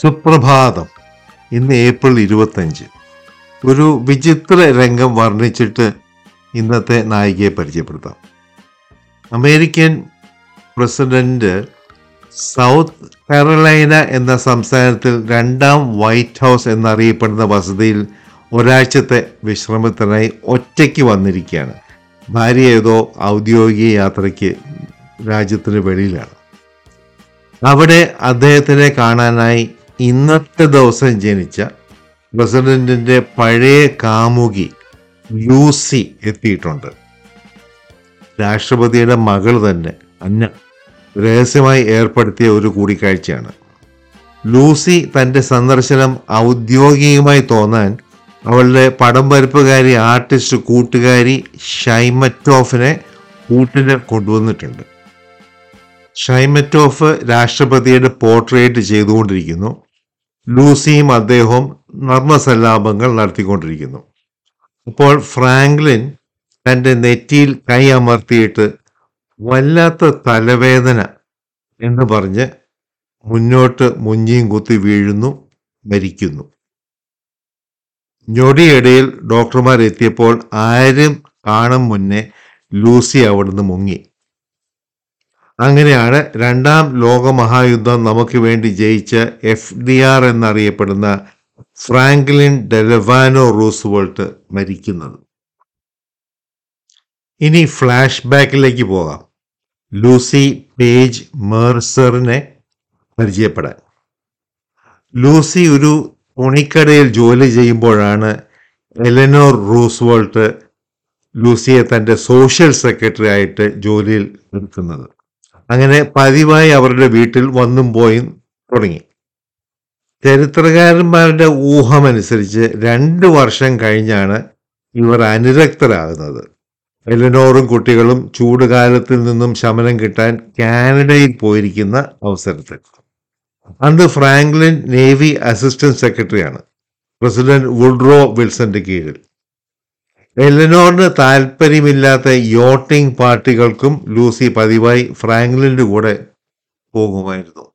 സുപ്രഭാതം ഇന്ന് ഏപ്രിൽ ഇരുപത്തഞ്ച് ഒരു വിചിത്ര രംഗം വർണ്ണിച്ചിട്ട് ഇന്നത്തെ നായികയെ പരിചയപ്പെടുത്താം അമേരിക്കൻ പ്രസിഡന്റ് സൗത്ത് കരോലൈന എന്ന സംസ്ഥാനത്തിൽ രണ്ടാം വൈറ്റ് ഹൗസ് എന്നറിയപ്പെടുന്ന വസതിയിൽ ഒരാഴ്ചത്തെ വിശ്രമത്തിനായി ഒറ്റയ്ക്ക് വന്നിരിക്കുകയാണ് ഭാര്യ ഏതോ ഔദ്യോഗിക യാത്രയ്ക്ക് രാജ്യത്തിന് വെളിയിലാണ് അവിടെ അദ്ദേഹത്തിനെ കാണാനായി ഇന്നത്തെ ദിവസം ജനിച്ച പ്രസിഡന്റിന്റെ പഴയ കാമുകി ലൂസി എത്തിയിട്ടുണ്ട് രാഷ്ട്രപതിയുടെ മകൾ തന്നെ അന്ന രഹസ്യമായി ഏർപ്പെടുത്തിയ ഒരു കൂടിക്കാഴ്ചയാണ് ലൂസി തന്റെ സന്ദർശനം ഔദ്യോഗികമായി തോന്നാൻ അവളുടെ പടം വരപ്പുകാരി ആർട്ടിസ്റ്റ് കൂട്ടുകാരി ഷൈമറ്റോഫിനെ കൂട്ടിന് കൊണ്ടുവന്നിട്ടുണ്ട് ഷൈമറ്റോഫ് രാഷ്ട്രപതിയുടെ പോർട്രേറ്റ് ചെയ്തുകൊണ്ടിരിക്കുന്നു ലൂസിയും അദ്ദേഹവും നർമ്മസല്ലാപങ്ങൾ നടത്തിക്കൊണ്ടിരിക്കുന്നു അപ്പോൾ ഫ്രാങ്ക്ലിൻ തൻ്റെ നെറ്റിയിൽ കൈ അമർത്തിയിട്ട് വല്ലാത്ത തലവേദന എന്ന് പറഞ്ഞ് മുന്നോട്ട് മുഞ്ഞിയും കുത്തി വീഴുന്നു മരിക്കുന്നു ഞൊടിയിടയിൽ ഡോക്ടർമാർ എത്തിയപ്പോൾ ആരും കാണും മുന്നേ ലൂസി അവിടുന്ന് മുങ്ങി അങ്ങനെയാണ് രണ്ടാം ലോകമഹായുദ്ധം നമുക്ക് വേണ്ടി ജയിച്ച എഫ് ഡി ആർ എന്നറിയപ്പെടുന്ന ഫ്രാങ്ക്ലിൻ ഡെലവാനോ റൂസ്വോൾട്ട് മരിക്കുന്നത് ഇനി ഫ്ലാഷ് ബാക്കിലേക്ക് പോകാം ലൂസി പേജ് മേഴ്സറിനെ പരിചയപ്പെടാൻ ലൂസി ഒരു തുണിക്കടയിൽ ജോലി ചെയ്യുമ്പോഴാണ് എലനോർ റൂസ്വോൾട്ട് ലൂസിയെ തൻ്റെ സോഷ്യൽ സെക്രട്ടറി ആയിട്ട് ജോലിയിൽ എടുക്കുന്നത് അങ്ങനെ പതിവായി അവരുടെ വീട്ടിൽ വന്നും പോയും തുടങ്ങി ചരിത്രകാരന്മാരുടെ ഊഹമനുസരിച്ച് രണ്ട് വർഷം കഴിഞ്ഞാണ് ഇവർ അനുരക്തരാകുന്നത് എലനോറും കുട്ടികളും ചൂടുകാലത്തിൽ നിന്നും ശമനം കിട്ടാൻ കാനഡയിൽ പോയിരിക്കുന്ന അവസരത്തിൽ അന്ന് ഫ്രാങ്ക്ലിൻ നേവി അസിസ്റ്റന്റ് സെക്രട്ടറിയാണ് പ്രസിഡന്റ് വുഡ്രോ വിൽസന്റെ കീഴിൽ എലനോറിന് താല്പര്യമില്ലാത്ത യോട്ടിംഗ് പാർട്ടികൾക്കും ലൂസി പതിവായി ഫ്രാങ്ക്ലിന്റെ കൂടെ പോകുമായിരുന്നു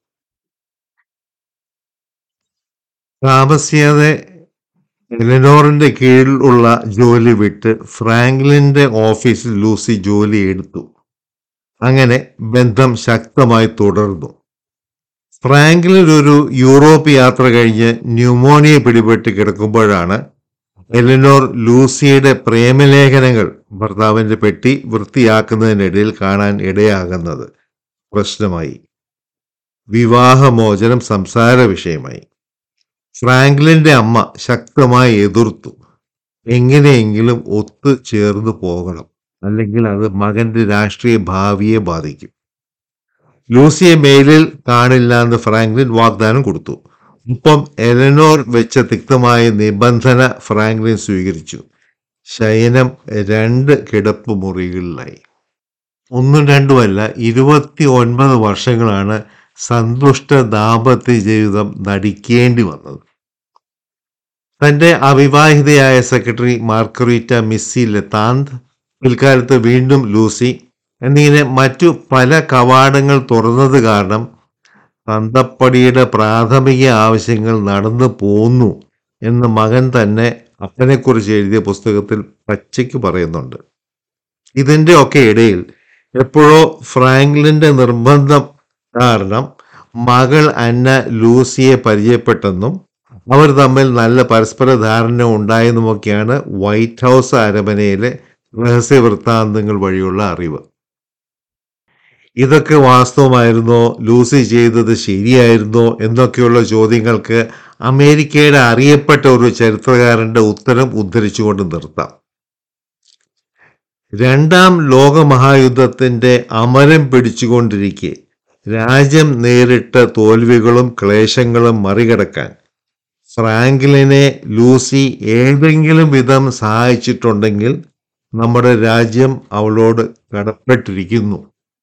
താമസിയാതെ എലനോറിന്റെ കീഴിലുള്ള ജോലി വിട്ട് ഫ്രാങ്ക്ലിന്റെ ഓഫീസിൽ ലൂസി ജോലി എടുത്തു അങ്ങനെ ബന്ധം ശക്തമായി തുടർന്നു ഫ്രാങ്ക്ലിൻ ഒരു യൂറോപ്പ് യാത്ര കഴിഞ്ഞ് ന്യൂമോണിയ പിടിപെട്ട് കിടക്കുമ്പോഴാണ് എലിനോർ ലൂസിയുടെ പ്രേമലേഖനങ്ങൾ ഭർത്താവിന്റെ പെട്ടി വൃത്തിയാക്കുന്നതിനിടയിൽ കാണാൻ ഇടയാകുന്നത് പ്രശ്നമായി വിവാഹമോചനം സംസാര വിഷയമായി ഫ്രാങ്ക്ലിന്റെ അമ്മ ശക്തമായി എതിർത്തു എങ്ങനെയെങ്കിലും ഒത്തു ചേർന്ന് പോകണം അല്ലെങ്കിൽ അത് മകന്റെ രാഷ്ട്രീയ ഭാവിയെ ബാധിക്കും ലൂസിയെ മെയിലിൽ കാണില്ല എന്ന് ഫ്രാങ്ക്ലിൻ വാഗ്ദാനം കൊടുത്തു ഒപ്പം എലനോർ വെച്ച തിക്തമായ നിബന്ധന ഫ്രാങ്ക്ലിൻ സ്വീകരിച്ചു ശയനം രണ്ട് കിടപ്പ് മുറികളിലായി ഒന്നും രണ്ടുമല്ല ഇരുപത്തി ഒൻപത് വർഷങ്ങളാണ് സന്തുഷ്ട ദാമ്പത്യ ജീവിതം നടിക്കേണ്ടി വന്നത് തന്റെ അവിവാഹിതയായ സെക്രട്ടറി മാർക്കറീറ്റ മിസ്സി ലതാന്ത് പിൽക്കാലത്ത് വീണ്ടും ലൂസി എന്നിങ്ങനെ മറ്റു പല കവാടങ്ങൾ തുറന്നത് കാരണം തന്തപ്പടിയുടെ പ്രാഥമിക ആവശ്യങ്ങൾ നടന്നു പോന്നു എന്ന് മകൻ തന്നെ അപ്പനെക്കുറിച്ച് എഴുതിയ പുസ്തകത്തിൽ പച്ചയ്ക്ക് പറയുന്നുണ്ട് ഇതിൻ്റെ ഒക്കെ ഇടയിൽ എപ്പോഴോ ഫ്രാങ്ക്ലിന്റെ നിർബന്ധം കാരണം മകൾ അന്ന ലൂസിയെ പരിചയപ്പെട്ടെന്നും അവർ തമ്മിൽ നല്ല പരസ്പര ധാരണ ഉണ്ടായെന്നുമൊക്കെയാണ് വൈറ്റ് ഹൗസ് അരമനയിലെ രഹസ്യ വൃത്താന്തങ്ങൾ വഴിയുള്ള അറിവ് ഇതൊക്കെ വാസ്തവമായിരുന്നോ ലൂസി ചെയ്തത് ശരിയായിരുന്നോ എന്നൊക്കെയുള്ള ചോദ്യങ്ങൾക്ക് അമേരിക്കയുടെ അറിയപ്പെട്ട ഒരു ചരിത്രകാരന്റെ ഉത്തരം ഉദ്ധരിച്ചുകൊണ്ട് നിർത്താം രണ്ടാം ലോകമഹായുദ്ധത്തിന്റെ അമരം പിടിച്ചുകൊണ്ടിരിക്കെ രാജ്യം നേരിട്ട തോൽവികളും ക്ലേശങ്ങളും മറികടക്കാൻ ഫ്രാങ്ക്ലിനെ ലൂസി ഏതെങ്കിലും വിധം സഹായിച്ചിട്ടുണ്ടെങ്കിൽ നമ്മുടെ രാജ്യം അവളോട് കടപ്പെട്ടിരിക്കുന്നു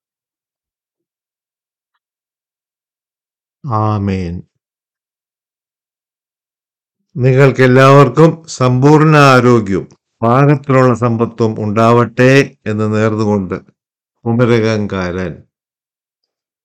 ആമേൻ നിങ്ങൾക്കെല്ലാവർക്കും സമ്പൂർണ്ണ ആരോഗ്യവും പാകത്തിലുള്ള സമ്പത്തും ഉണ്ടാവട്ടെ എന്ന് നേർന്നുകൊണ്ട് കുമരകങ്കാരൻ